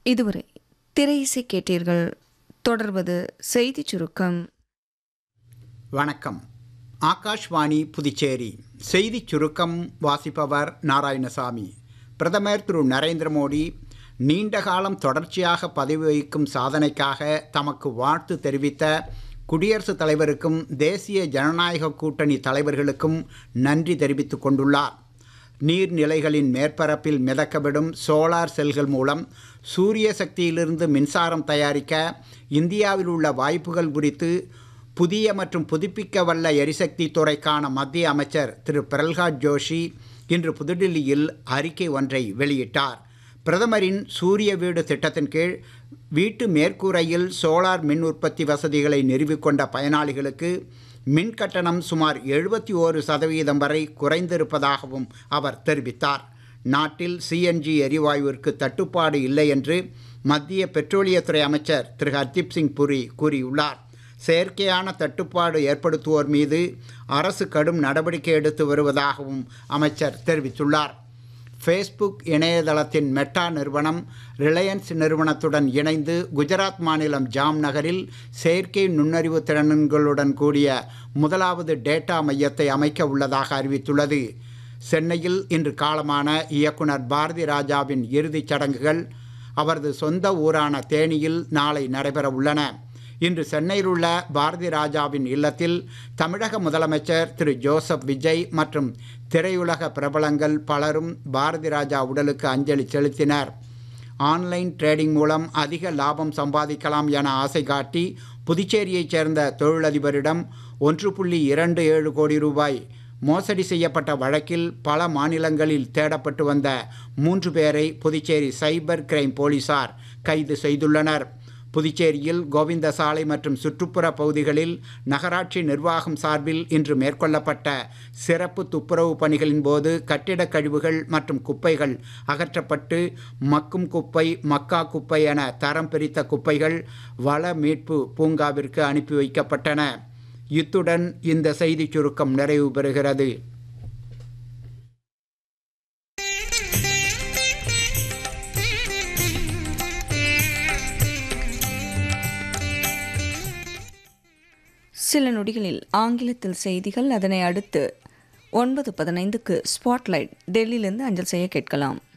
இதுவரை திரையிசை கேட்டீர்கள் தொடர்வது செய்திச் சுருக்கம் வணக்கம் ஆகாஷ்வாணி புதுச்சேரி செய்திச் சுருக்கம் வாசிப்பவர் நாராயணசாமி பிரதமர் திரு நரேந்திர மோடி நீண்ட காலம் தொடர்ச்சியாக பதவி வகிக்கும் சாதனைக்காக தமக்கு வாழ்த்து தெரிவித்த குடியரசுத் தலைவருக்கும் தேசிய ஜனநாயக கூட்டணி தலைவர்களுக்கும் நன்றி தெரிவித்துக் கொண்டுள்ளார் நீர்நிலைகளின் மேற்பரப்பில் மிதக்கவிடும் சோலார் செல்கள் மூலம் சூரிய சக்தியிலிருந்து மின்சாரம் தயாரிக்க இந்தியாவில் உள்ள வாய்ப்புகள் குறித்து புதிய மற்றும் புதுப்பிக்க வல்ல எரிசக்தி துறைக்கான மத்திய அமைச்சர் திரு பிரல்ஹாத் ஜோஷி இன்று புதுடில்லியில் அறிக்கை ஒன்றை வெளியிட்டார் பிரதமரின் சூரிய வீடு திட்டத்தின் கீழ் வீட்டு மேற்கூரையில் சோலார் மின் உற்பத்தி வசதிகளை நிறுவிக்கொண்ட பயனாளிகளுக்கு மின் கட்டணம் சுமார் எழுபத்தி ஓரு சதவீதம் வரை குறைந்திருப்பதாகவும் அவர் தெரிவித்தார் நாட்டில் சிஎன்ஜி எரிவாயுவிற்கு தட்டுப்பாடு இல்லை என்று மத்திய பெட்ரோலியத்துறை அமைச்சர் திரு ஹர்தீப் சிங் புரி கூறியுள்ளார் செயற்கையான தட்டுப்பாடு ஏற்படுத்துவோர் மீது அரசு கடும் நடவடிக்கை எடுத்து வருவதாகவும் அமைச்சர் தெரிவித்துள்ளார் ஃபேஸ்புக் இணையதளத்தின் மெட்டா நிறுவனம் ரிலையன்ஸ் நிறுவனத்துடன் இணைந்து குஜராத் மாநிலம் ஜாம் நகரில் செயற்கை நுண்ணறிவு திறன்களுடன் கூடிய முதலாவது டேட்டா மையத்தை அமைக்க உள்ளதாக அறிவித்துள்ளது சென்னையில் இன்று காலமான இயக்குனர் பாரதி ராஜாவின் இறுதிச் சடங்குகள் அவரது சொந்த ஊரான தேனியில் நாளை நடைபெற உள்ளன இன்று சென்னையில் உள்ள பாரதி ராஜாவின் இல்லத்தில் தமிழக முதலமைச்சர் திரு ஜோசப் விஜய் மற்றும் திரையுலக பிரபலங்கள் பலரும் பாரதி ராஜா உடலுக்கு அஞ்சலி செலுத்தினர் ஆன்லைன் ட்ரேடிங் மூலம் அதிக லாபம் சம்பாதிக்கலாம் என ஆசை காட்டி புதுச்சேரியைச் சேர்ந்த தொழிலதிபரிடம் ஒன்று புள்ளி இரண்டு ஏழு கோடி ரூபாய் மோசடி செய்யப்பட்ட வழக்கில் பல மாநிலங்களில் தேடப்பட்டு வந்த மூன்று பேரை புதுச்சேரி சைபர் கிரைம் போலீசார் கைது செய்துள்ளனர் புதுச்சேரியில் கோவிந்த சாலை மற்றும் சுற்றுப்புற பகுதிகளில் நகராட்சி நிர்வாகம் சார்பில் இன்று மேற்கொள்ளப்பட்ட சிறப்பு துப்புரவு பணிகளின் போது கட்டிடக் கழிவுகள் மற்றும் குப்பைகள் அகற்றப்பட்டு மக்கும் குப்பை மக்கா குப்பை என தரம் பிரித்த குப்பைகள் வள மீட்பு பூங்காவிற்கு அனுப்பி வைக்கப்பட்டன இத்துடன் இந்த செய்திச் சுருக்கம் நிறைவு பெறுகிறது சில நொடிகளில் ஆங்கிலத்தில் செய்திகள் அதனை அடுத்து ஒன்பது பதினைந்துக்கு ஸ்பாட்லைட் டெல்லியிலிருந்து அஞ்சல் செய்ய கேட்கலாம்